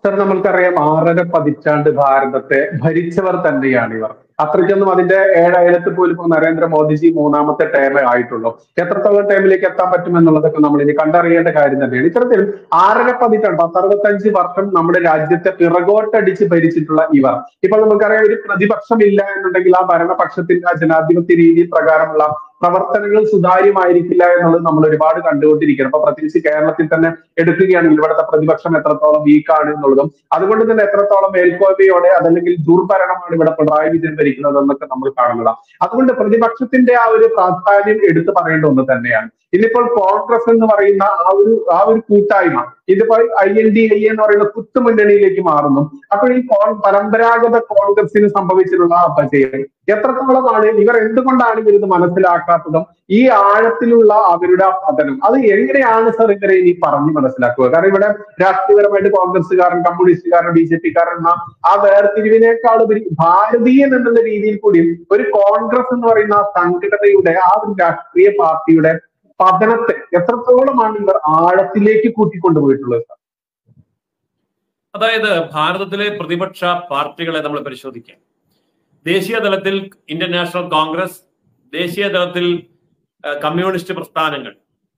sir നമ്മൾക്കറിയാം ആറര പതിറ്റാണ്ട് ഭാരതത്തെ ഭരിച്ചവർ തന്നെയാണ് ഇവർ അത്രയ്ക്കൊന്നും അതിന്റെ ഏഴായിരത്തിൽ പോലും ഇപ്പോൾ നരേന്ദ്രമോദിജി മൂന്നാമത്തെ ടേമേ ആയിട്ടുള്ളൂ എത്രത്തോളം ടേമിലേക്ക് എത്താൻ പറ്റുമെന്നുള്ളതൊക്കെ നമ്മൾ ഇനി കണ്ടറിയേണ്ട കാര്യം തന്നെയാണ് ഇത്തരത്തിൽ ആറര പതിറ്റാണ്ട് പത്തറുപത്തഞ്ച് വർഷം നമ്മുടെ രാജ്യത്തെ പിറകോട്ടടിച്ച് ഭരിച്ചിട്ടുള്ള ഇവർ ഇപ്പോൾ നമുക്കറിയാം ഒരു പ്രതിപക്ഷം ഇല്ല എന്നുണ്ടെങ്കിൽ ആ ഭരണപക്ഷത്തിന്റെ ആ ജനാധിപത്യ രീതി പ്രകാരമുള്ള പ്രവർത്തനങ്ങൾ സുതാര്യമായിരിക്കില്ല എന്നുള്ളത് നമ്മൾ ഒരുപാട് കണ്ടുകൊണ്ടിരിക്കണം അപ്പൊ പ്രത്യേകിച്ച് കേരളത്തിൽ തന്നെ എടുക്കുകയാണെങ്കിൽ ഇവിടുത്തെ പ്രതിപക്ഷം എത്രത്തോളം വീക്കാണ് എന്നുള്ളതും അതുകൊണ്ട് തന്നെ എത്രത്തോളം മേൽക്കോയ്മയോടെ അതല്ലെങ്കിൽ ദുർഭരണമാണ് ഇവിടെ പിണറായി വിജയൻ ഭരിക്കുന്നത് എന്നൊക്കെ നമ്മൾ കാണുന്നതാണ് അതുകൊണ്ട് പ്രതിപക്ഷത്തിന്റെ ആ ഒരു പ്രാധാന്യം എടുത്തു പറയേണ്ട ഒന്ന് തന്നെയാണ് ഇന്നിപ്പോൾ കോൺഗ്രസ് എന്ന് പറയുന്ന ആ ഒരു ആ ഒരു കൂട്ടായ്മ ഇതിപ്പോൾ ഐ എൻ ഡി ഐ എന്ന് പറയുന്ന കുത്തുമുന്നണിയിലേക്ക് മാറുന്നു അപ്പോൾ ഈ കോൺ പരമ്പരാഗത കോൺഗ്രസിന് സംഭവിച്ചിട്ടുള്ള അപജയം എത്രത്തോളമാണ് ഇവർ എന്തുകൊണ്ടാണ് ഇവർ ഇത് മനസ്സിലാക്കാത്തതും ഈ ആഴത്തിലുള്ള അവരുടെ ആ പതനം അത് എങ്ങനെയാണ് സർ ഇവരെ ഇനി പറഞ്ഞു മനസ്സിലാക്കുക കാരണം ഇവിടെ രാഷ്ട്രീയപരമായിട്ട് കോൺഗ്രസ്സുകാരൻ കമ്മ്യൂണിസ്റ്റുകാരൻ ബി ജെ പിക്കാരൻ എന്ന ആ വേർതിരിവിനേക്കാൾ ഉപരി ഭാരതീയൻ എന്നുള്ള രീതിയിൽ കൂടി ഒരു കോൺഗ്രസ് എന്ന് പറയുന്ന ആ സംഘടനയുടെ ആ ഒരു രാഷ്ട്രീയ പാർട്ടിയുടെ പതനത്തെ എത്രത്തോളമാണ് ഇവർ ആഴത്തിലേക്ക് കൂട്ടിക്കൊണ്ടുപോയിട്ടുള്ളത് സർ അതായത് ഭാരതത്തിലെ പ്രതിപക്ഷ പാർട്ടികളെ നമ്മൾ പരിശോധിക്കാം ദേശീയ തലത്തിൽ ഇന്ത്യൻ നാഷണൽ കോൺഗ്രസ് ദേശീയ തലത്തിൽ ഏഹ്, കമ്മ്യൂണിസ്റ്റ് പ്രസ്ഥാനങ്ങൾ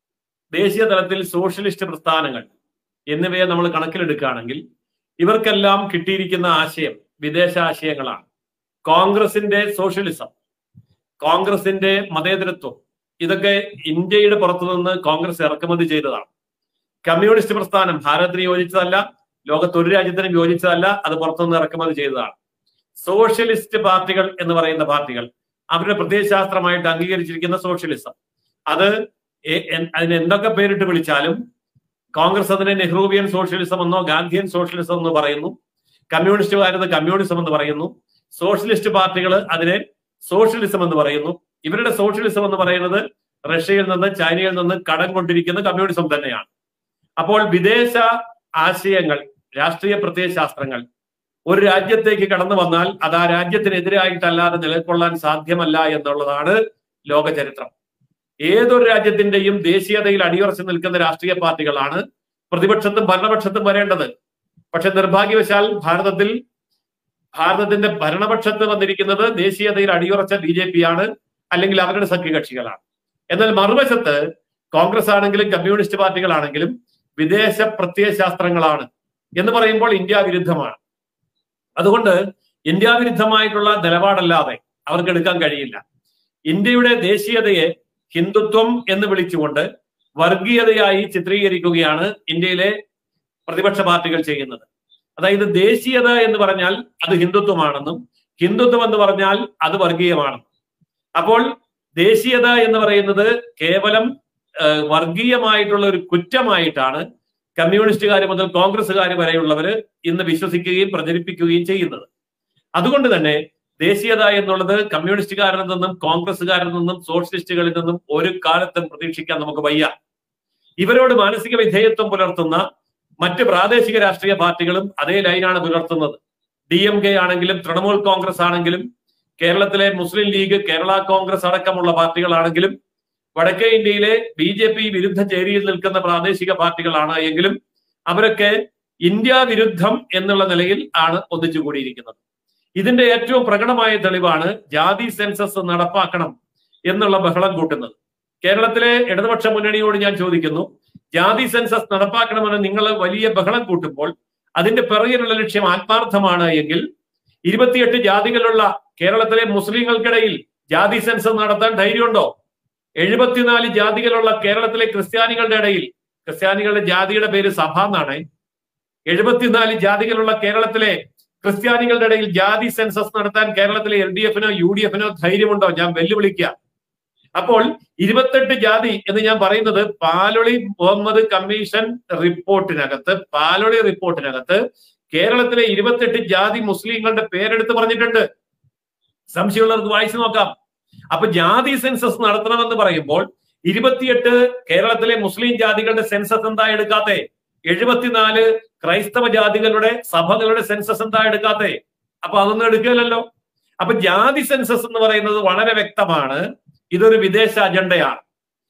ദേശീയ തലത്തിൽ സോഷ്യലിസ്റ്റ് പ്രസ്ഥാനങ്ങൾ എന്നിവയെ നമ്മൾ കണക്കിലെടുക്കുകയാണെങ്കിൽ ഇവർക്കെല്ലാം കിട്ടിയിരിക്കുന്ന ആശയം വിദേശ ആശയങ്ങളാണ് കോൺഗ്രസിന്റെ സോഷ്യലിസം കോൺഗ്രസിന്റെ മതേതരത്വം ഇതൊക്കെ ഇന്ത്യയുടെ പുറത്തുനിന്ന് കോൺഗ്രസ് ഇറക്കുമതി ചെയ്തതാണ് കമ്മ്യൂണിസ്റ്റ് പ്രസ്ഥാനം ഭാരതത്തിന് യോജിച്ചതല്ല ലോകത്ത് ഒരു രാജ്യത്തിനും യോജിച്ചതല്ല അത് പുറത്തുനിന്ന് ഇറക്കുമതി ചെയ്തതാണ് സോഷ്യലിസ്റ്റ് പാർട്ടികൾ എന്ന് പറയുന്ന പാർട്ടികൾ അവരുടെ പ്രത്യയശാസ്ത്രമായിട്ട് അംഗീകരിച്ചിരിക്കുന്ന സോഷ്യലിസം അത് എ- എൻ- അതിന് എന്തൊക്കെ പേരിട്ട് വിളിച്ചാലും കോൺഗ്രസ് അതിനെ നെഹ്റൂവിയൻ സോഷ്യലിസം എന്നോ ഗാന്ധിയൻ സോഷ്യലിസം എന്ന് പറയുന്നു കമ്മ്യൂണിസ്റ്റുകാരത് കമ്മ്യൂണിസം എന്ന് പറയുന്നു സോഷ്യലിസ്റ്റ് പാർട്ടികൾ അതിനെ സോഷ്യലിസം എന്ന് പറയുന്നു ഇവരുടെ സോഷ്യലിസം എന്ന് പറയുന്നത് റഷ്യയിൽ നിന്ന് ചൈനയിൽ നിന്ന് കടം കൊണ്ടിരിക്കുന്ന കമ്മ്യൂണിസം തന്നെയാണ് അപ്പോൾ വിദേശ ആശയങ്ങൾ രാഷ്ട്രീയ പ്രത്യയശാസ്ത്രങ്ങൾ ഒരു രാജ്യത്തേക്ക് കടന്നു വന്നാൽ അത് ആ രാജ്യത്തിനെതിരായിട്ടല്ലാതെ നിലകൊള്ളാൻ സാധ്യമല്ല എന്നുള്ളതാണ് ലോക ചരിത്രം ഏതൊരു രാജ്യത്തിന്റെയും ദേശീയതയിൽ അടിയുറച്ചു നിൽക്കുന്ന രാഷ്ട്രീയ പാർട്ടികളാണ് പ്രതിപക്ഷത്തും ഭരണപക്ഷത്തും വരേണ്ടത് പക്ഷെ നിർഭാഗ്യവശാൽ ഭാരതത്തിൽ ഭാരതത്തിന്റെ ഭരണപക്ഷത്ത് വന്നിരിക്കുന്നത് ദേശീയതയിൽ അടിയുറച്ച ബി ജെ പി ആണ് അല്ലെങ്കിൽ അവരുടെ സഖ്യകക്ഷികളാണ് എന്നാൽ മറുവശത്ത് കോൺഗ്രസ് ആണെങ്കിലും കമ്മ്യൂണിസ്റ്റ് പാർട്ടികളാണെങ്കിലും വിദേശ പ്രത്യയശാസ്ത്രങ്ങളാണ് എന്ന് പറയുമ്പോൾ ഇന്ത്യ വിരുദ്ധമാണ് അതുകൊണ്ട് ഇന്ത്യ വിരുദ്ധമായിട്ടുള്ള നിലപാടല്ലാതെ അവർക്ക് എടുക്കാൻ കഴിയില്ല ഇന്ത്യയുടെ ദേശീയതയെ ഹിന്ദുത്വം എന്ന് വിളിച്ചുകൊണ്ട് വർഗീയതയായി ചിത്രീകരിക്കുകയാണ് ഇന്ത്യയിലെ പ്രതിപക്ഷ പാർട്ടികൾ ചെയ്യുന്നത് അതായത് ദേശീയത എന്ന് പറഞ്ഞാൽ അത് ഹിന്ദുത്വമാണെന്നും ഹിന്ദുത്വം എന്ന് പറഞ്ഞാൽ അത് വർഗീയമാണെന്നും അപ്പോൾ ദേശീയത എന്ന് പറയുന്നത് കേവലം ഏഹ്, വർഗീയമായിട്ടുള്ള ഒരു കുറ്റമായിട്ടാണ് കമ്മ്യൂണിസ്റ്റുകാർ മുതൽ കോൺഗ്രസ്സുകാർ വരെയുള്ളവർ ഇന്ന് വിശ്വസിക്കുകയും പ്രചരിപ്പിക്കുകയും ചെയ്യുന്നത് അതുകൊണ്ട് തന്നെ ദേശീയത എന്നുള്ളത് കമ്മ്യൂണിസ്റ്റുകാരിൽ നിന്നും കോൺഗ്രസ്സുകാരിൽ നിന്നും സോഷ്യലിസ്റ്റുകളിൽ നിന്നും ഒരു കാലത്തും പ്രതീക്ഷിക്കാൻ നമുക്ക് വയ്യ ഇവരോട് മാനസിക വിധേയത്വം പുലർത്തുന്ന മറ്റ് പ്രാദേശിക രാഷ്ട്രീയ പാർട്ടികളും അതേ ലൈനാണ് പുലർത്തുന്നത് ഡി എം കെ ആണെങ്കിലും തൃണമൂൽ കോൺഗ്രസ് ആണെങ്കിലും കേരളത്തിലെ മുസ്ലിം ലീഗ് കേരള കോൺഗ്രസ് അടക്കമുള്ള പാർട്ടികളാണെങ്കിലും വടക്കേ ഇന്ത്യയിലെ ബി ജെ പി വിരുദ്ധ ചേരിയിൽ നിൽക്കുന്ന പ്രാദേശിക പാർട്ടികളാണ് എങ്കിലും അവരൊക്കെ ഇന്ത്യ വിരുദ്ധം എന്നുള്ള നിലയിൽ ആണ് ഒന്നിച്ചുകൂടിയിരിക്കുന്നത് ഇതിന്റെ ഏറ്റവും പ്രകടമായ തെളിവാണ് ജാതി സെൻസസ് നടപ്പാക്കണം എന്നുള്ള ബഹളം കൂട്ടുന്നത് കേരളത്തിലെ ഇടതുപക്ഷ മുന്നണിയോട് ഞാൻ ചോദിക്കുന്നു ജാതി സെൻസസ് നടപ്പാക്കണമെന്ന് നിങ്ങൾ വലിയ ബഹളം കൂട്ടുമ്പോൾ അതിന്റെ പിറകിലുള്ള ലക്ഷ്യം ആത്മാർത്ഥമാണ് എങ്കിൽ ഇരുപത്തിയെട്ട് ജാതികളുള്ള കേരളത്തിലെ മുസ്ലിങ്ങൾക്കിടയിൽ ജാതി സെൻസസ് നടത്താൻ ധൈര്യമുണ്ടോ എഴുപത്തിനാല് ജാതികളുള്ള കേരളത്തിലെ ക്രിസ്ത്യാനികളുടെ ഇടയിൽ ക്രിസ്ത്യാനികളുടെ ജാതിയുടെ പേര് സഭ എന്നാണ് എഴുപത്തിനാല് ജാതികളുള്ള കേരളത്തിലെ ക്രിസ്ത്യാനികളുടെ ഇടയിൽ ജാതി സെൻസസ് നടത്താൻ കേരളത്തിലെ എൽ ഡി എഫിനോ യു ഡി എഫിനോ ധൈര്യമുണ്ടോ ഞാൻ വെല്ലുവിളിക്കുക അപ്പോൾ ഇരുപത്തെട്ട് ജാതി എന്ന് ഞാൻ പറയുന്നത് പാലൊളി മുഹമ്മദ് കമ്മീഷൻ റിപ്പോർട്ടിനകത്ത് പാലൊളി റിപ്പോർട്ടിനകത്ത് കേരളത്തിലെ ഇരുപത്തെട്ട് ജാതി മുസ്ലിങ്ങളുടെ പേരെടുത്ത് പറഞ്ഞിട്ടുണ്ട് സംശയമുള്ളവർക്ക് വായിച്ചു നോക്കാം അപ്പൊ ജാതി സെൻസസ് നടത്തണമെന്ന് പറയുമ്പോൾ ഇരുപത്തിയെട്ട് കേരളത്തിലെ മുസ്ലിം ജാതികളുടെ സെൻസസ് എന്താ എടുക്കാത്തെ എഴുപത്തിനാല് ക്രൈസ്തവ ജാതികളുടെ സഭകളുടെ സെൻസസ് എന്താ എടുക്കാത്തെ അപ്പൊ അതൊന്നും എടുക്കില്ലല്ലോ അപ്പൊ ജാതി സെൻസസ് എന്ന് പറയുന്നത് വളരെ വ്യക്തമാണ് ഇതൊരു വിദേശ അജണ്ടയാണ്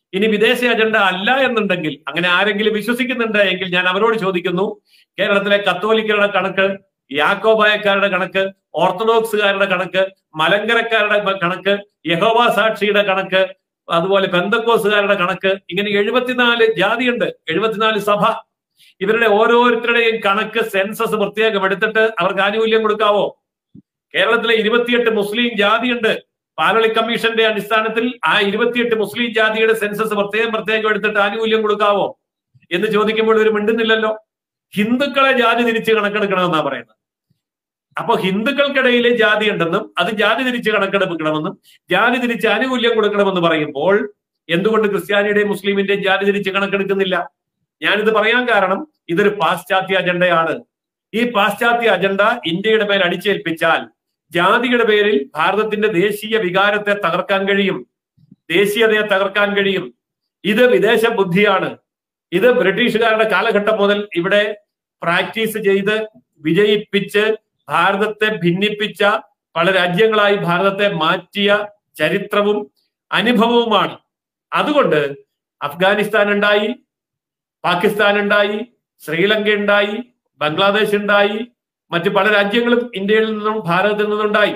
ഇനി വിദേശ അജണ്ട അല്ല എന്നുണ്ടെങ്കിൽ അങ്ങനെ ആരെങ്കിലും വിശ്വസിക്കുന്നുണ്ട് എങ്കിൽ ഞാൻ അവരോട് ചോദിക്കുന്നു കേരളത്തിലെ കത്തോലിക്കരുടെ കണക്ക് യാക്കോബായക്കാരുടെ കണക്ക് ഓർത്തഡോക്സുകാരുടെ കണക്ക് മലങ്കരക്കാരുടെ കണക്ക് യഹോവ സാക്ഷിയുടെ കണക്ക് അതുപോലെ പെന്തക്കോസുകാരുടെ കണക്ക് ഇങ്ങനെ എഴുപത്തിനാല് ജാതിയുണ്ട് എഴുപത്തിനാല് സഭ ഇവരുടെ ഓരോരുത്തരുടെയും കണക്ക് സെൻസസ് പ്രത്യേകം എടുത്തിട്ട് അവർക്ക് ആനുകൂല്യം കൊടുക്കാവോ കേരളത്തിലെ ഇരുപത്തിയെട്ട് മുസ്ലിം ജാതിയുണ്ട് പാലളി കമ്മീഷന്റെ അടിസ്ഥാനത്തിൽ ആ ഇരുപത്തിയെട്ട് മുസ്ലിം ജാതിയുടെ സെൻസസ് പ്രത്യേകം പ്രത്യേകം എടുത്തിട്ട് ആനുകൂല്യം കൊടുക്കാവോ എന്ന് ചോദിക്കുമ്പോൾ ഇവർ മിണ്ടുന്നില്ലല്ലോ ഹിന്ദുക്കളെ ജാതി തിരിച്ച് കണക്കെടുക്കണമെന്നാ പറയുന്നത് അപ്പൊ ഹിന്ദുക്കൾക്കിടയിലെ ജാതി ഉണ്ടെന്നും അത് ജാതി തിരിച്ച് കണക്കെടുക്കണമെന്നും ജാതി തിരിച്ച് ആനുകൂല്യം കൊടുക്കണമെന്ന് പറയുമ്പോൾ എന്തുകൊണ്ട് ക്രിസ്ത്യാനിയുടെയും മുസ്ലിമിന്റെയും ജാതി തിരിച്ച് കണക്കെടുക്കുന്നില്ല ഞാനിത് പറയാൻ കാരണം ഇതൊരു പാശ്ചാത്യ അജണ്ടയാണ് ഈ പാശ്ചാത്യ അജണ്ട ഇന്ത്യയുടെ മേൽ അടിച്ചേൽപ്പിച്ചാൽ ജാതിയുടെ പേരിൽ ഭാരതത്തിന്റെ ദേശീയ വികാരത്തെ തകർക്കാൻ കഴിയും ദേശീയതയെ തകർക്കാൻ കഴിയും ഇത് വിദേശ ബുദ്ധിയാണ് ഇത് ബ്രിട്ടീഷുകാരുടെ കാലഘട്ടം മുതൽ ഇവിടെ പ്രാക്ടീസ് ചെയ്ത് വിജയിപ്പിച്ച് ഭാരതത്തെ ഭിന്നിപ്പിച്ച പല രാജ്യങ്ങളായി ഭാരതത്തെ മാറ്റിയ ചരിത്രവും അനുഭവവുമാണ് അതുകൊണ്ട് അഫ്ഗാനിസ്ഥാൻ ഉണ്ടായി പാകിസ്ഥാൻ ഉണ്ടായി ശ്രീലങ്ക ഉണ്ടായി ബംഗ്ലാദേശ് ഉണ്ടായി മറ്റു പല രാജ്യങ്ങളും ഇന്ത്യയിൽ നിന്നും ഭാരതത്തിൽ നിന്നുണ്ടായി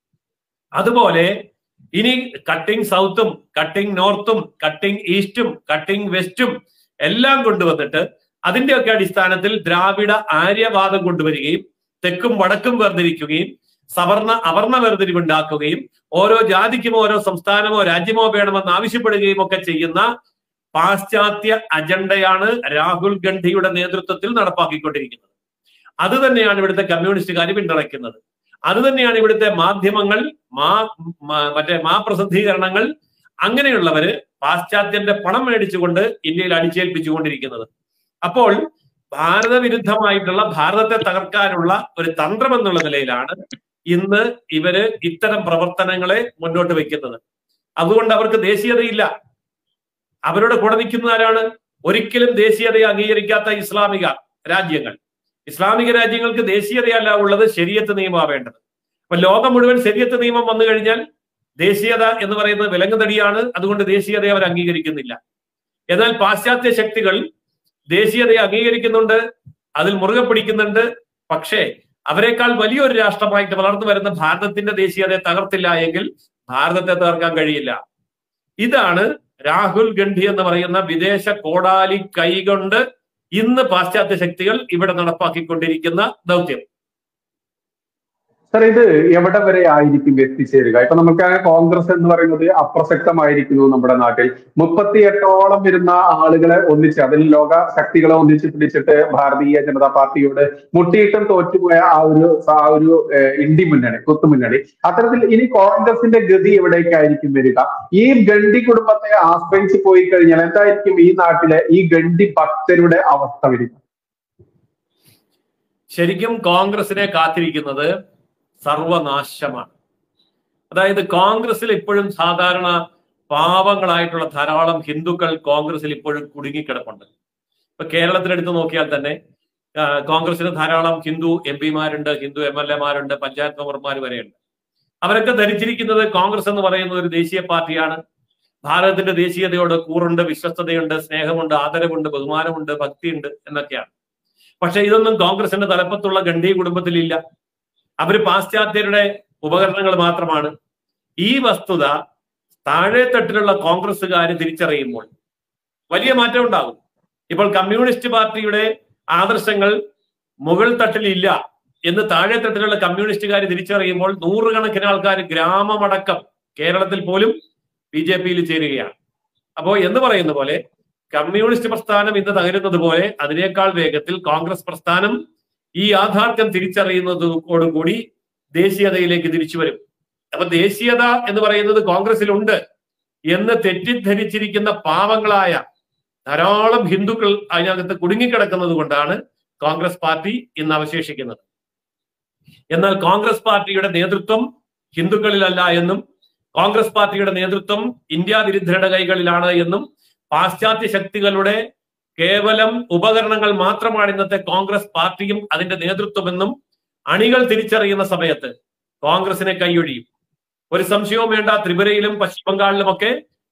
അതുപോലെ ഇനി കട്ടിംഗ് സൗത്തും കട്ടിംഗ് നോർത്തും കട്ടിംഗ് ഈസ്റ്റും കട്ടിംഗ് വെസ്റ്റും എല്ലാം കൊണ്ടുവന്നിട്ട് അതിന്റെയൊക്കെ അടിസ്ഥാനത്തിൽ ദ്രാവിഡ ആര്യവാദം കൊണ്ടുവരികയും തെക്കും വടക്കും വേർതിരിക്കുകയും സവർണ അവർണ വേർതിരിവുണ്ടാക്കുകയും ഓരോ ജാതിക്കും ഓരോ സംസ്ഥാനമോ രാജ്യമോ വേണമെന്ന് ആവശ്യപ്പെടുകയും ഒക്കെ ചെയ്യുന്ന പാശ്ചാത്യ അജണ്ടയാണ് രാഹുൽ ഗാന്ധിയുടെ നേതൃത്വത്തിൽ നടപ്പാക്കിക്കൊണ്ടിരിക്കുന്നത് അത് തന്നെയാണ് ഇവിടുത്തെ കമ്മ്യൂണിസ്റ്റുകാർ പിന്തുണയ്ക്കുന്നത് അത് തന്നെയാണ് ഇവിടുത്തെ മാധ്യമങ്ങൾ മാ മറ്റേ മാ പ്രസിദ്ധീകരണങ്ങൾ അങ്ങനെയുള്ളവര് പാശ്ചാത്യന്റെ പണം മേടിച്ചുകൊണ്ട് ഇന്ത്യയിൽ അടിച്ചേൽപ്പിച്ചുകൊണ്ടിരിക്കുന്നത് അപ്പോൾ ഭാരത വിരുദ്ധമായിട്ടുള്ള ഭാരതത്തെ തകർക്കാനുള്ള ഒരു തന്ത്രം എന്നുള്ള നിലയിലാണ് ഇന്ന് ഇവര് ഇത്തരം പ്രവർത്തനങ്ങളെ മുന്നോട്ട് വെക്കുന്നത് അതുകൊണ്ട് അവർക്ക് ദേശീയതയില്ല അവരുടെ കൂടെ നിൽക്കുന്ന ആരാണ് ഒരിക്കലും ദേശീയതയെ അംഗീകരിക്കാത്ത ഇസ്ലാമിക രാജ്യങ്ങൾ ഇസ്ലാമിക രാജ്യങ്ങൾക്ക് ദേശീയതയല്ല ഉള്ളത് ശരീരത്ത് നിയമമാണ് വേണ്ടത് അപ്പൊ ലോകം മുഴുവൻ ശരീരത്ത് നിയമം വന്നു കഴിഞ്ഞാൽ ദേശീയത എന്ന് പറയുന്നത് വിലങ്ങുതടിയാണ് അതുകൊണ്ട് ദേശീയതയെ അവർ അംഗീകരിക്കുന്നില്ല എന്നാൽ പാശ്ചാത്യ ശക്തികൾ ദേശീയതയെ അംഗീകരിക്കുന്നുണ്ട് അതിൽ മുറുകെ പിടിക്കുന്നുണ്ട് പക്ഷേ അവരെക്കാൾ വലിയൊരു രാഷ്ട്രമായിട്ട് വളർന്നു വരുന്ന ഭാരതത്തിന്റെ ദേശീയതയെ തകർത്തില്ല എങ്കിൽ ഭാരതത്തെ തകർക്കാൻ കഴിയില്ല ഇതാണ് രാഹുൽ ഗാന്ധി എന്ന് പറയുന്ന വിദേശ കോടാലി കൈകൊണ്ട് ഇന്ന് പാശ്ചാത്യ ശക്തികൾ ഇവിടെ നടപ്പാക്കിക്കൊണ്ടിരിക്കുന്ന ദൗത്യം സർ ഇത് എവിടെ വരെ ആയിരിക്കും എത്തിച്ചേരുക ഇപ്പൊ നമുക്ക് കോൺഗ്രസ് എന്ന് പറയുന്നത് അപ്രസക്തമായിരിക്കുന്നു നമ്മുടെ നാട്ടിൽ മുപ്പത്തിയെട്ടോളം വരുന്ന ആളുകളെ ഒന്നിച്ച് അതിൽ ലോക ശക്തികളെ ഒന്നിച്ച് പിടിച്ചിട്ട് ഭാരതീയ ജനതാ പാർട്ടിയോട് മുട്ടിയിട്ടും തോറ്റുപോയ ആ ഒരു ആ ഒരു ഇന്ത്യ മുന്നണി കുത്തുമുന്നണി അത്തരത്തിൽ ഇനി കോൺഗ്രസിന്റെ ഗതി എവിടേക്കായിരിക്കും വരിക ഈ ഗണ്ഡി കുടുംബത്തെ ആശ്രയിച്ച് പോയി കഴിഞ്ഞാൽ എന്തായിരിക്കും ഈ നാട്ടിലെ ഈ ഗണ്ഡി ഭക്തരുടെ അവസ്ഥ വരിക ശരിക്കും കോൺഗ്രസിനെ കാത്തിരിക്കുന്നത് സർവനാശമാണ് അതായത് കോൺഗ്രസിൽ ഇപ്പോഴും സാധാരണ പാവങ്ങളായിട്ടുള്ള ധാരാളം ഹിന്ദുക്കൾ കോൺഗ്രസിൽ ഇപ്പോഴും കുടുങ്ങിക്കിടപ്പുണ്ട് ഇപ്പൊ കേരളത്തിലെടുത്ത് നോക്കിയാൽ തന്നെ കോൺഗ്രസിന് ധാരാളം ഹിന്ദു എം പിമാരുണ്ട് ഹിന്ദു എം എൽ എമാരുണ്ട് പഞ്ചായത്ത് മെമ്പർമാർ വരെയുണ്ട് അവരൊക്കെ ധരിച്ചിരിക്കുന്നത് കോൺഗ്രസ് എന്ന് പറയുന്നത് ഒരു ദേശീയ പാർട്ടിയാണ് ഭാരതത്തിന്റെ ദേശീയതയോട് കൂറുണ്ട് വിശ്വസ്തതയുണ്ട് സ്നേഹമുണ്ട് ആദരവുണ്ട് ബഹുമാനമുണ്ട് ഭക്തിയുണ്ട് എന്നൊക്കെയാണ് പക്ഷെ ഇതൊന്നും കോൺഗ്രസിന്റെ തലപ്പത്തുള്ള ഗണ്ഡി കുടുംബത്തിലില്ല അവര് പാശ്ചാത്യരുടെ ഉപകരണങ്ങൾ മാത്രമാണ് ഈ വസ്തുത താഴെത്തട്ടിലുള്ള കോൺഗ്രസ്സുകാർ തിരിച്ചറിയുമ്പോൾ വലിയ മാറ്റം ഉണ്ടാകും ഇപ്പോൾ കമ്മ്യൂണിസ്റ്റ് പാർട്ടിയുടെ ആദർശങ്ങൾ മുകൾ തട്ടിലില്ല എന്ന് താഴെത്തട്ടിലുള്ള കമ്മ്യൂണിസ്റ്റുകാർ തിരിച്ചറിയുമ്പോൾ നൂറുകണക്കിന് ആൾക്കാർ ഗ്രാമമടക്കം കേരളത്തിൽ പോലും ബി ജെ പിയിൽ ചേരുകയാണ് അപ്പോ എന്ന് പറയുന്ന പോലെ കമ്മ്യൂണിസ്റ്റ് പ്രസ്ഥാനം ഇന്ന് തകരുന്നത് പോലെ അതിനേക്കാൾ വേഗത്തിൽ കോൺഗ്രസ് പ്രസ്ഥാനം ഈ യാഥാർത്ഥ്യം തിരിച്ചറിയുന്നതോടുകൂടി ദേശീയതയിലേക്ക് തിരിച്ചു വരും അപ്പൊ ദേശീയത എന്ന് പറയുന്നത് കോൺഗ്രസിലുണ്ട് എന്ന് തെറ്റിദ്ധരിച്ചിരിക്കുന്ന പാവങ്ങളായ ധാരാളം ഹിന്ദുക്കൾ അതിനകത്ത് കുടുങ്ങിക്കിടക്കുന്നത് കൊണ്ടാണ് കോൺഗ്രസ് പാർട്ടി ഇന്ന് അവശേഷിക്കുന്നത് എന്നാൽ കോൺഗ്രസ് പാർട്ടിയുടെ നേതൃത്വം ഹിന്ദുക്കളിലല്ല എന്നും കോൺഗ്രസ് പാർട്ടിയുടെ നേതൃത്വം ഇന്ത്യ വിരുദ്ധരുടെ കൈകളിലാണ് എന്നും പാശ്ചാത്യ ശക്തികളുടെ കേവലം ഉപകരണങ്ങൾ മാത്രമാണ് ഇന്നത്തെ കോൺഗ്രസ് പാർട്ടിയും അതിന്റെ നേതൃത്വമെന്നും അണികൾ തിരിച്ചറിയുന്ന സമയത്ത് കോൺഗ്രസിനെ കൈയൊഴിയും ഒരു സംശയവും വേണ്ട ത്രിപുരയിലും പശ്ചിമ ബംഗാളിലുമൊക്കെ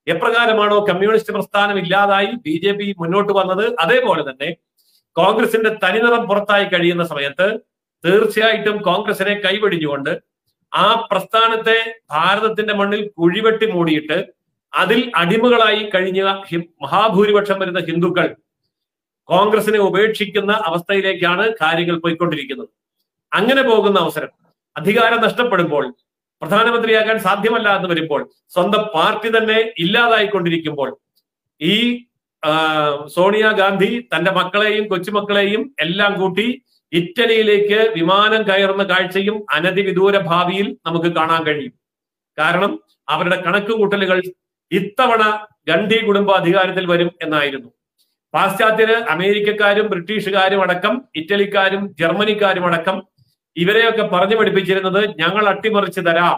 എപ്രകാരമാണോ കമ്മ്യൂണിസ്റ്റ് പ്രസ്ഥാനം ഇല്ലാതായി ബി ജെ പി മുന്നോട്ട് വന്നത് അതേപോലെ തന്നെ കോൺഗ്രസിന്റെ തനിനിറം പുറത്തായി കഴിയുന്ന സമയത്ത് തീർച്ചയായിട്ടും കോൺഗ്രസിനെ കൈവടിഞ്ഞുകൊണ്ട് ആ പ്രസ്ഥാനത്തെ ഭാരതത്തിന്റെ മണ്ണിൽ കുഴിവെട്ടി മൂടിയിട്ട് അതിൽ അടിമകളായി കഴിഞ്ഞ ഹി- മഹാഭൂരിപക്ഷം വരുന്ന ഹിന്ദുക്കൾ കോൺഗ്രസിനെ ഉപേക്ഷിക്കുന്ന അവസ്ഥയിലേക്കാണ് കാര്യങ്ങൾ പോയിക്കൊണ്ടിരിക്കുന്നത് അങ്ങനെ പോകുന്ന അവസരം അധികാരം നഷ്ടപ്പെടുമ്പോൾ പ്രധാനമന്ത്രിയാകാൻ സാധ്യമല്ല എന്ന് വരുമ്പോൾ സ്വന്തം പാർട്ടി തന്നെ ഇല്ലാതായിക്കൊണ്ടിരിക്കുമ്പോൾ ഈ ആ, സോണിയാഗാന്ധി തന്റെ മക്കളെയും കൊച്ചുമക്കളെയും എല്ലാം കൂട്ടി ഇറ്റലിയിലേക്ക് വിമാനം കയറുന്ന കാഴ്ചയും അനധിവിദൂര ഭാവിയിൽ നമുക്ക് കാണാൻ കഴിയും കാരണം അവരുടെ കണക്കുകൂട്ടലുകൾ ഇത്തവണ ഗാന്ധി കുടുംബ അധികാരത്തിൽ വരും എന്നായിരുന്നു പാശ്ചാത്യര് അമേരിക്കക്കാരും ബ്രിട്ടീഷുകാരും അടക്കം ഇറ്റലിക്കാരും ജർമ്മനിക്കാരും അടക്കം ഇവരെയൊക്കെ പറഞ്ഞു പഠിപ്പിച്ചിരുന്നത് ഞങ്ങൾ അട്ടിമറിച്ച് തരാം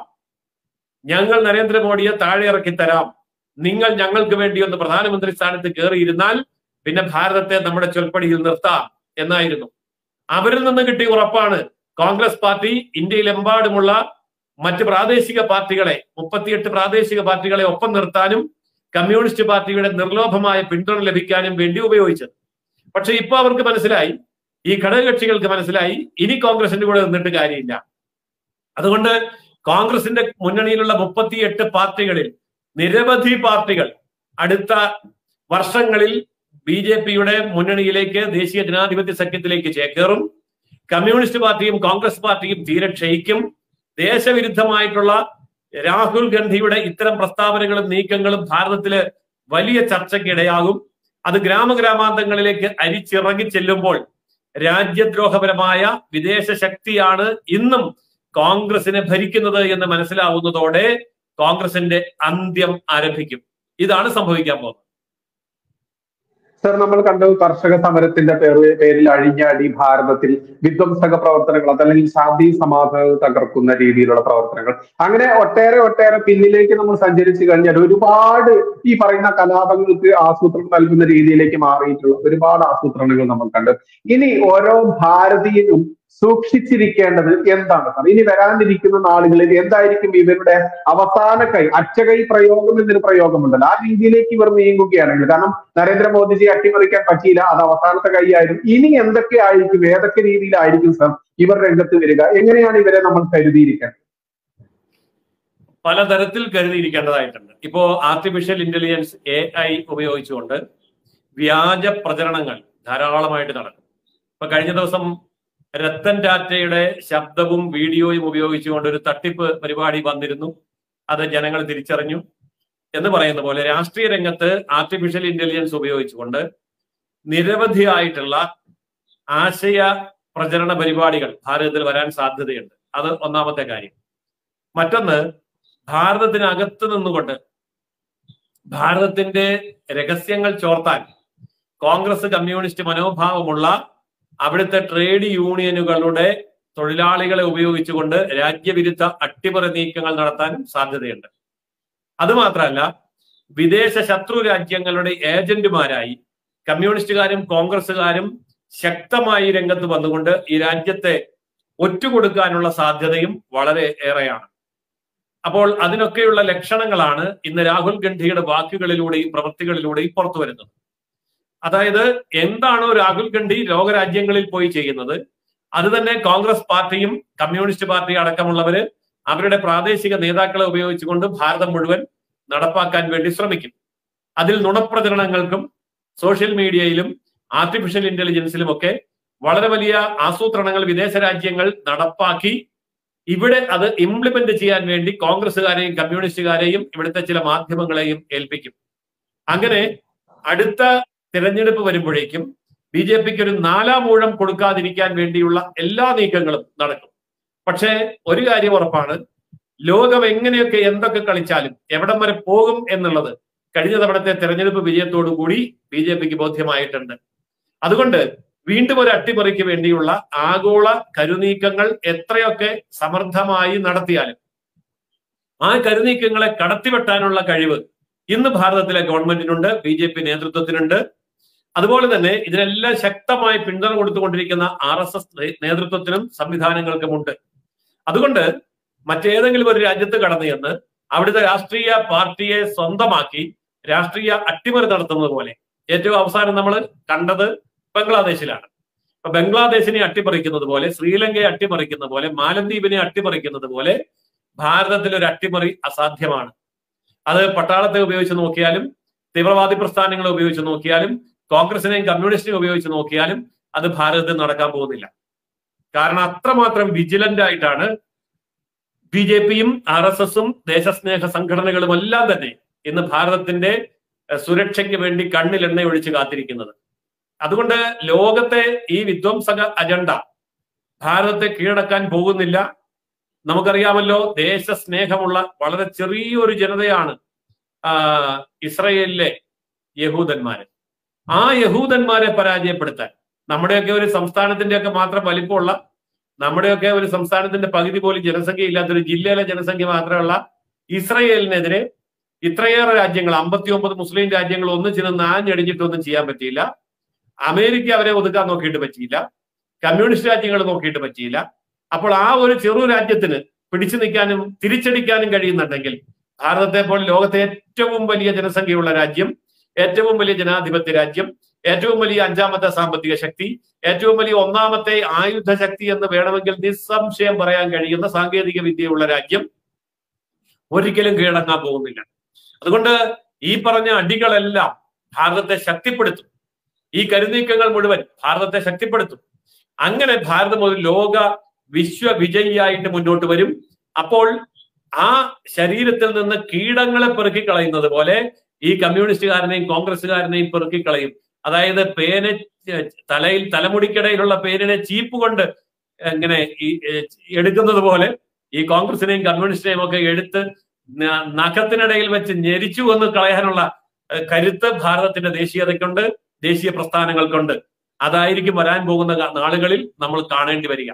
ഞങ്ങൾ നരേന്ദ്രമോദിയെ താഴെ ഇറക്കി തരാം നിങ്ങൾ ഞങ്ങൾക്ക് വേണ്ടി ഒന്ന് പ്രധാനമന്ത്രി സ്ഥാനത്ത് കയറിയിരുന്നാൽ പിന്നെ ഭാരതത്തെ നമ്മുടെ ചൊൽപ്പടിയിൽ നിർത്താം എന്നായിരുന്നു അവരിൽ നിന്ന് കിട്ടിയ ഉറപ്പാണ് കോൺഗ്രസ് പാർട്ടി ഇന്ത്യയിലെമ്പാടുമുള്ള മറ്റ് പ്രാദേശിക പാർട്ടികളെ മുപ്പത്തിയെട്ട് പ്രാദേശിക പാർട്ടികളെ ഒപ്പം നിർത്താനും കമ്മ്യൂണിസ്റ്റ് പാർട്ടിയുടെ നിർലോഭമായ പിന്തുണ ലഭിക്കാനും വേണ്ടി ഉപയോഗിച്ചത് പക്ഷെ ഇപ്പൊ അവർക്ക് മനസ്സിലായി ഈ ഘടകകക്ഷികൾക്ക് മനസ്സിലായി ഇനി കോൺഗ്രസിന്റെ കൂടെ നിന്നിട്ട് കാര്യമില്ല അതുകൊണ്ട് കോൺഗ്രസിന്റെ മുന്നണിയിലുള്ള മുപ്പത്തിയെട്ട് പാർട്ടികളിൽ നിരവധി പാർട്ടികൾ അടുത്ത വർഷങ്ങളിൽ ബി ജെ പിയുടെ മുന്നണിയിലേക്ക് ദേശീയ ജനാധിപത്യ സഖ്യത്തിലേക്ക് ചേക്കേറും കമ്മ്യൂണിസ്റ്റ് പാർട്ടിയും കോൺഗ്രസ് പാർട്ടിയും തീരെ ക്ഷയിക്കും ദേശവിരുദ്ധമായിട്ടുള്ള രാഹുൽ ഗാന്ധിയുടെ ഇത്തരം പ്രസ്താവനകളും നീക്കങ്ങളും ഭാരതത്തില് വലിയ ചർച്ചയ്ക്ക് ഇടയാകും അത് ഗ്രാമഗ്രാമാന്തങ്ങളിലേക്ക് അരിച്ചിറങ്ങി ചെല്ലുമ്പോൾ രാജ്യദ്രോഹപരമായ വിദേശ ശക്തിയാണ് ഇന്നും കോൺഗ്രസിനെ ഭരിക്കുന്നത് എന്ന് മനസ്സിലാവുന്നതോടെ കോൺഗ്രസിന്റെ അന്ത്യം ആരംഭിക്കും ഇതാണ് സംഭവിക്കാൻ പോകുന്നത് സർ നമ്മൾ കണ്ടത് കർഷക സമരത്തിന്റെ പേര് പേരിൽ അഴിഞ്ഞാടി ഭാരതത്തിൽ വിധ്വംസക പ്രവർത്തനങ്ങൾ അതല്ലെങ്കിൽ ശാന്തി സമാധാനം തകർക്കുന്ന രീതിയിലുള്ള പ്രവർത്തനങ്ങൾ അങ്ങനെ ഒട്ടേറെ ഒട്ടേറെ പിന്നിലേക്ക് നമ്മൾ സഞ്ചരിച്ചു കഴിഞ്ഞാൽ ഒരുപാട് ഈ പറയുന്ന കലാപങ്ങൾക്ക് ആസൂത്രണം നൽകുന്ന രീതിയിലേക്ക് മാറിയിട്ടുള്ള ഒരുപാട് ആസൂത്രണങ്ങൾ നമ്മൾ കണ്ടു ഇനി ഓരോ ഭാരതീയനും സൂക്ഷിച്ചിരിക്കേണ്ടത് എന്താണ് സാർ ഇനി വരാനിരിക്കുന്ന നാളുകളിൽ എന്തായിരിക്കും ഇവരുടെ അവസാന കൈ അച്ചകൈ പ്രയോഗം എന്നൊരു പ്രയോഗമുണ്ടല്ലോ ആ രീതിയിലേക്ക് ഇവർ നീങ്ങുകയാണെങ്കിൽ കാരണം നരേന്ദ്രമോദിജി അട്ടിമറിക്കാൻ പറ്റിയില്ല അത് അവസാനത്തെ കൈയായിരുന്നു ഇനി എന്തൊക്കെ ആയിരിക്കും ഏതൊക്കെ രീതിയിലായിരിക്കും സാർ ഇവർ രംഗത്ത് വരിക എങ്ങനെയാണ് ഇവരെ നമ്മൾ കരുതിയിരിക്കേണ്ടത് പലതരത്തിൽ കരുതിയിരിക്കേണ്ടതായിട്ടുണ്ട് ഇപ്പോ ആർട്ടിഫിഷ്യൽ ഇന്റലിജൻസ് എ ഐ ഉപയോഗിച്ചുകൊണ്ട് വ്യാജ പ്രചരണങ്ങൾ ധാരാളമായിട്ട് നടക്കും ഇപ്പൊ കഴിഞ്ഞ ദിവസം രത്തൻ ടാറ്റയുടെ ശബ്ദവും വീഡിയോയും ഉപയോഗിച്ചുകൊണ്ട് ഒരു തട്ടിപ്പ് പരിപാടി വന്നിരുന്നു അത് ജനങ്ങൾ തിരിച്ചറിഞ്ഞു എന്ന് പറയുന്ന പോലെ രാഷ്ട്രീയ രംഗത്ത് ആർട്ടിഫിഷ്യൽ ഇന്റലിജൻസ് ഉപയോഗിച്ചുകൊണ്ട് നിരവധിയായിട്ടുള്ള ആശയ പ്രചരണ പരിപാടികൾ ഭാരതത്തിൽ വരാൻ സാധ്യതയുണ്ട് അത് ഒന്നാമത്തെ കാര്യം മറ്റൊന്ന് ഭാരതത്തിനകത്ത് നിന്നുകൊണ്ട് ഭാരതത്തിന്റെ രഹസ്യങ്ങൾ ചോർത്താൻ കോൺഗ്രസ് കമ്മ്യൂണിസ്റ്റ് മനോഭാവമുള്ള അവിടുത്തെ ട്രേഡ് യൂണിയനുകളുടെ തൊഴിലാളികളെ ഉപയോഗിച്ചുകൊണ്ട് രാജ്യവിരുദ്ധ അട്ടിമറി നീക്കങ്ങൾ നടത്താനും സാധ്യതയുണ്ട് അതുമാത്രമല്ല വിദേശ ശത്രു രാജ്യങ്ങളുടെ ഏജന്റുമാരായി കമ്മ്യൂണിസ്റ്റുകാരും കോൺഗ്രസുകാരും ശക്തമായി രംഗത്ത് വന്നുകൊണ്ട് ഈ രാജ്യത്തെ ഒറ്റുകൊടുക്കാനുള്ള സാധ്യതയും വളരെ ഏറെയാണ് അപ്പോൾ അതിനൊക്കെയുള്ള ലക്ഷണങ്ങളാണ് ഇന്ന് രാഹുൽ ഗാന്ധിയുടെ വാക്കുകളിലൂടെയും പ്രവൃത്തികളിലൂടെയും പുറത്തു വരുന്നത് അതായത് എന്താണോ രാഹുൽ ഗാന്ധി ലോകരാജ്യങ്ങളിൽ പോയി ചെയ്യുന്നത് അത് തന്നെ കോൺഗ്രസ് പാർട്ടിയും കമ്മ്യൂണിസ്റ്റ് പാർട്ടി അടക്കമുള്ളവര് അവരുടെ പ്രാദേശിക നേതാക്കളെ ഉപയോഗിച്ചുകൊണ്ട് ഭാരതം മുഴുവൻ നടപ്പാക്കാൻ വേണ്ടി ശ്രമിക്കും അതിൽ നുണപ്രചരണങ്ങൾക്കും സോഷ്യൽ മീഡിയയിലും ആർട്ടിഫിഷ്യൽ ഇന്റലിജൻസിലും ഒക്കെ വളരെ വലിയ ആസൂത്രണങ്ങൾ വിദേശ രാജ്യങ്ങൾ നടപ്പാക്കി ഇവിടെ അത് ഇംപ്ലിമെന്റ് ചെയ്യാൻ വേണ്ടി കോൺഗ്രസുകാരെയും കമ്മ്യൂണിസ്റ്റുകാരെയും ഇവിടുത്തെ ചില മാധ്യമങ്ങളെയും ഏൽപ്പിക്കും അങ്ങനെ അടുത്ത തിരഞ്ഞെടുപ്പ് വരുമ്പോഴേക്കും ബി ജെ പിക്ക് ഒരു നാലാം ഊഴം കൊടുക്കാതിരിക്കാൻ വേണ്ടിയുള്ള എല്ലാ നീക്കങ്ങളും നടക്കും പക്ഷേ ഒരു കാര്യം ഉറപ്പാണ് ലോകം എങ്ങനെയൊക്കെ എന്തൊക്കെ കളിച്ചാലും എവിടം വരെ പോകും എന്നുള്ളത് കഴിഞ്ഞ തവണത്തെ തെരഞ്ഞെടുപ്പ് വിജയത്തോടു കൂടി ബി ജെ പിക്ക് ബോധ്യമായിട്ടുണ്ട് അതുകൊണ്ട് വീണ്ടും ഒരു അട്ടിമറിക്ക് വേണ്ടിയുള്ള ആഗോള കരുനീക്കങ്ങൾ എത്രയൊക്കെ സമർത്ഥമായി നടത്തിയാലും ആ കരുനീക്കങ്ങളെ കടത്തിവെട്ടാനുള്ള കഴിവ് ഇന്ന് ഭാരതത്തിലെ ഗവൺമെന്റിനുണ്ട് ബി ജെ പി നേതൃത്വത്തിനുണ്ട് അതുപോലെ തന്നെ ഇതിനെല്ലാം ശക്തമായി പിന്തുണ കൊടുത്തുകൊണ്ടിരിക്കുന്ന ആർ എസ് എസ് നേതൃത്വത്തിനും സംവിധാനങ്ങൾക്കുമുണ്ട് അതുകൊണ്ട് മറ്റേതെങ്കിലും ഒരു രാജ്യത്ത് കടന്നു ചെന്ന് അവിടുത്തെ രാഷ്ട്രീയ പാർട്ടിയെ സ്വന്തമാക്കി രാഷ്ട്രീയ അട്ടിമറി നടത്തുന്നത് പോലെ ഏറ്റവും അവസാനം നമ്മൾ കണ്ടത് ബംഗ്ലാദേശിലാണ് അപ്പൊ ബംഗ്ലാദേശിനെ അട്ടിമറിക്കുന്നത് പോലെ ശ്രീലങ്കയെ അട്ടിമറിക്കുന്ന പോലെ മാലദ്വീപിനെ അട്ടിമറിക്കുന്നത് പോലെ ഭാരതത്തിൽ ഒരു അട്ടിമറി അസാധ്യമാണ് അത് പട്ടാളത്തെ ഉപയോഗിച്ച് നോക്കിയാലും തീവ്രവാദി പ്രസ്ഥാനങ്ങളെ ഉപയോഗിച്ച് നോക്കിയാലും കോൺഗ്രസിനെയും കമ്മ്യൂണിസ്റ്റിനെയും ഉപയോഗിച്ച് നോക്കിയാലും അത് ഭാരതത്തിൽ നടക്കാൻ പോകുന്നില്ല കാരണം അത്രമാത്രം വിജിലന്റ് ആയിട്ടാണ് ബി ജെ പിയും ആർ എസ് എസും ദേശസ്നേഹ സംഘടനകളും എല്ലാം തന്നെ ഇന്ന് ഭാരതത്തിന്റെ എഹ്, സുരക്ഷയ്ക്ക് വേണ്ടി കണ്ണിൽ എണ്ണ ഒഴിച്ച് കാത്തിരിക്കുന്നത് അതുകൊണ്ട് ലോകത്തെ ഈ വിധ്വംസക അജണ്ട ഭാരതത്തെ കീഴടക്കാൻ പോകുന്നില്ല നമുക്കറിയാമല്ലോ ദേശസ്നേഹമുള്ള വളരെ ചെറിയൊരു ജനതയാണ് ആ, ഇസ്രയേലിലെ യഹൂദന്മാര് ആ യഹൂദന്മാരെ പരാജയപ്പെടുത്താൻ നമ്മുടെയൊക്കെ ഒരു സംസ്ഥാനത്തിന്റെയൊക്കെ മാത്രം വലിപ്പമുള്ള നമ്മുടെയൊക്കെ ഒരു സംസ്ഥാനത്തിന്റെ പകുതി പോലും ജനസംഖ്യ ഇല്ലാത്ത ഒരു ജില്ലയിലെ ജനസംഖ്യ മാത്രമുള്ള ഇസ്രയേലിനെതിരെ ഇത്രയേറെ രാജ്യങ്ങൾ അമ്പത്തി ഒമ്പത് മുസ്ലിം രാജ്യങ്ങൾ ഒന്നിച്ചു നിന്ന് ആഞ്ഞടിഞ്ഞിട്ടൊന്നും ചെയ്യാൻ പറ്റിയില്ല അമേരിക്ക അവരെ ഒതുക്കാൻ നോക്കിയിട്ട് പറ്റിയില്ല കമ്മ്യൂണിസ്റ്റ് രാജ്യങ്ങൾ നോക്കിയിട്ട് പറ്റിയില്ല അപ്പോൾ ആ ഒരു ചെറു രാജ്യത്തിന് പിടിച്ചു നിൽക്കാനും തിരിച്ചടിക്കാനും കഴിയുന്നുണ്ടെങ്കിൽ ഭാരതത്തെ പോലെ ലോകത്തെ ഏറ്റവും വലിയ ജനസംഖ്യയുള്ള രാജ്യം ഏറ്റവും വലിയ ജനാധിപത്യ രാജ്യം ഏറ്റവും വലിയ അഞ്ചാമത്തെ സാമ്പത്തിക ശക്തി ഏറ്റവും വലിയ ഒന്നാമത്തെ ആയുധ ശക്തി എന്ന് വേണമെങ്കിൽ നിസ്സംശയം പറയാൻ കഴിയുന്ന സാങ്കേതിക വിദ്യയുള്ള രാജ്യം ഒരിക്കലും കീഴടങ്ങാൻ പോകുന്നില്ല അതുകൊണ്ട് ഈ പറഞ്ഞ അടികളെല്ലാം ഭാരതത്തെ ശക്തിപ്പെടുത്തും ഈ കരുനീക്കങ്ങൾ മുഴുവൻ ഭാരതത്തെ ശക്തിപ്പെടുത്തും അങ്ങനെ ഭാരതം ഒരു ലോക വിശ്വ വിജയിയായിട്ട് മുന്നോട്ട് വരും അപ്പോൾ ആ ശരീരത്തിൽ നിന്ന് കീടങ്ങളെ പെറുക്കി കളയുന്നത് പോലെ ഈ കമ്മ്യൂണിസ്റ്റുകാരനെയും കോൺഗ്രസ്സുകാരനെയും പെറുക്കി കളയും അതായത് പേനെ ച- തലയിൽ തലമുടിക്കിടയിലുള്ള പേരിനെ ചീപ്പ് കൊണ്ട് ഇങ്ങനെ ഈ ഏ, എടുക്കുന്നത് പോലെ ഈ കോൺഗ്രസിനെയും കമ്മ്യൂണിസ്റ്റിനെയും ഒക്കെ എടുത്ത് ന- നഖത്തിനിടയിൽ വെച്ച് ഞെരിച്ചു കൊന്ന് കളയാനുള്ള ഏ, കരുത്ത് ഭാരതത്തിന്റെ ദേശീയതയ്ക്കുണ്ട് ദേശീയ പ്രസ്ഥാനങ്ങൾക്കുണ്ട് അതായിരിക്കും വരാൻ പോകുന്ന ക- നാളുകളിൽ നമ്മൾ കാണേണ്ടി വരിക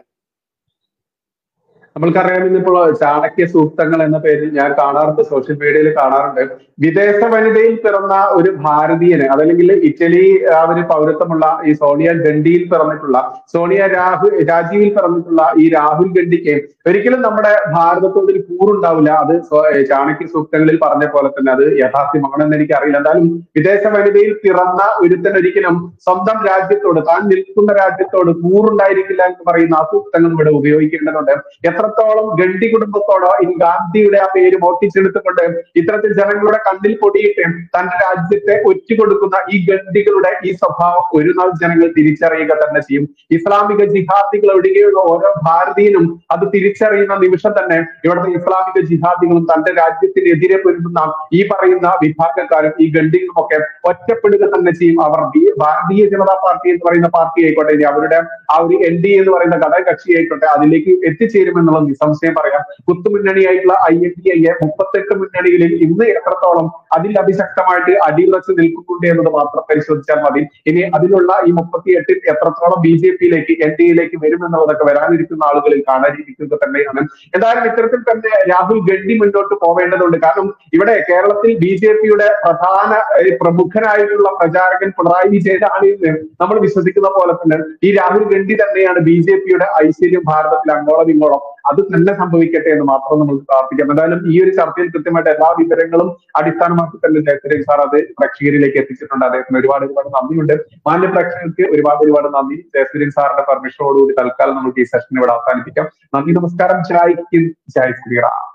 നമ്മൾക്കറിയാം ഇന്നിപ്പോൾ ചാണക്യ സൂക്തങ്ങൾ എന്ന പേരിൽ ഞാൻ കാണാറുണ്ട് സോഷ്യൽ മീഡിയയിൽ കാണാറുണ്ട് വിദേശ വനിതയിൽ പിറന്ന ഒരു ഭാരതീയന് അതല്ലെങ്കിൽ ഇറ്റലി ആ ഒരു പൗരത്വമുള്ള ഈ സോണിയ ഗണ്ഡിയിൽ പിറന്നിട്ടുള്ള സോണിയ രാഹുൽ രാജീവിൽ പിറന്നിട്ടുള്ള ഈ രാഹുൽ ഗണ്ഡിക്ക് ഒരിക്കലും നമ്മുടെ ഭാരതത്തോട് ഒരു കൂറുണ്ടാവില്ല അത് സ്വ- ഏ, ചാണക്യ സൂക്തങ്ങളിൽ പറഞ്ഞ പോലെ തന്നെ അത് യാഥാർത്ഥ്യമാണെന്ന് എനിക്ക് അറിയില്ല എന്തായാലും വിദേശ വനിതയിൽ പിറന്ന ഒരുത്തൻ ഒരിക്കലും സ്വന്തം രാജ്യത്തോട് താൻ നിൽക്കുന്ന രാജ്യത്തോട് കൂറുണ്ടായിരിക്കില്ല എന്ന് പറയുന്ന ആ സൂക്തങ്ങൾ ഇവിടെ ഉപയോഗിക്കേണ്ടതുണ്ട് എത്രത്തോളം ഗണ്ഡി കുടുംബത്തോടോ ഇനി ഗാന്ധിയുടെ ആ പേര് മോട്ടിച്ചെടുത്തുകൊണ്ട് ഇത്തരത്തിൽ ജനങ്ങളുടെ കണ്ണിൽ പൊടിയിട്ട് തന്റെ രാജ്യത്തെ ഒറ്റുകൊടുക്കുന്ന ഈ ഗണ്ഡികളുടെ ഈ സ്വഭാവം ഒരു നാൾ ജനങ്ങൾ തിരിച്ചറിയുക തന്നെ ചെയ്യും ഇസ്ലാമിക ജിഹാദികൾ ഒഴികെയുള്ള ഓരോ ഭാരതീയനും അത് തിരിച്ചറിയുന്ന നിമിഷം തന്നെ ഇവിടുത്തെ ഇസ്ലാമിക ജിഹാദികളും തന്റെ രാജ്യത്തിനെതിരെ പൊരുതുന്ന ഈ പറയുന്ന വിഭാഗക്കാരും ഈ ഗണ്ഡികളും ഒക്കെ ഒറ്റപ്പെടുക തന്നെ ചെയ്യും അവർ ബി- ഭാരതീയ ജനതാ പാർട്ടി എന്ന് പറയുന്ന പാർട്ടി ആയിക്കോട്ടെ ഇനി അവരുടെ ആ ഒരു എൻ ഡി എന്ന് പറയുന്ന ഘടകകക്ഷി ആയിക്കോട്ടെ അതിലേക്ക് എത്തിച്ചേരുമെന്നുള്ള നിസ്സംശയം പറയാം കുത്തുമുന്നണിയായിട്ടുള്ള ഐ എൻ ഡി ഐയെ മുപ്പത്തെട്ട് മുന്നണികളിൽ ഇന്ന് എത്രത്തോളം അതിൽ അതിശക്തമായിട്ട് അടിയുറച്ച് നിൽക്കുന്നുണ്ട് എന്നത് മാത്രം പരിശോധിച്ചാൽ മതി ഇനി അതിലുള്ള ഈ മുപ്പത്തിയെട്ടിൽ എത്രത്തോളം ബി ജെ പിയിലേക്ക് എൻ ഡി എയിലേക്ക് വരുമെന്നുള്ളതൊക്കെ വരാനിരിക്കുന്ന ആളുകളിൽ കാണാനിരിക്കുക തന്നെയാണ് എന്തായാലും ഇത്തരത്തിൽ തന്നെ രാഹുൽ ഗണ്ഡി മുന്നോട്ട് പോവേണ്ടതുണ്ട് കാരണം ഇവിടെ കേരളത്തിൽ ബി ജെ പിയുടെ പ്രധാന ഏഹ്, പ്രമുഖനായിട്ടുള്ള പ്രചാരകൻ പിണറായി വിജയനാണ് എന്ന് നമ്മൾ വിശ്വസിക്കുന്ന പോലെ തന്നെ ഈ രാഹുൽ ഗണ്ഡി തന്നെയാണ് ബി ജെ പിയുടെ ഐശ്വര്യം ഭാരതത്തിൽ അങ്ങോളം ഇങ്ങോളം അത് തന്നെ സംഭവിക്കട്ടെ എന്ന് മാത്രം നമുക്ക് പ്രാർത്ഥിക്കാം എന്തായാലും ഈ ഒരു ചർച്ചയിൽ കൃത്യമായിട്ട് എല്ലാ വിവരങ്ങളും അടിസ്ഥാനമാക്കി തന്നെ ജയസുരേൻ സാർ അത് പ്രേക്ഷകരിലേക്ക് എത്തിച്ചിട്ടുണ്ട് അദ്ദേഹത്തിന് ഒരുപാട് ഒരുപാട് നന്ദിയുണ്ട് മാന്യ പ്രേക്ഷകർക്ക് ഒരുപാട് ഒരുപാട് നന്ദി ജയസുരേൻ സാറിന്റെ പെർമിഷനോടുകൂടി തൽക്കാലം നമുക്ക് ഈ സെഷൻ ഇവിടെ അവസാനിപ്പിക്കാം നന്ദി നമസ്കാരം ജയ് ഹിന്ദ് ജയ് ശ്രീറാം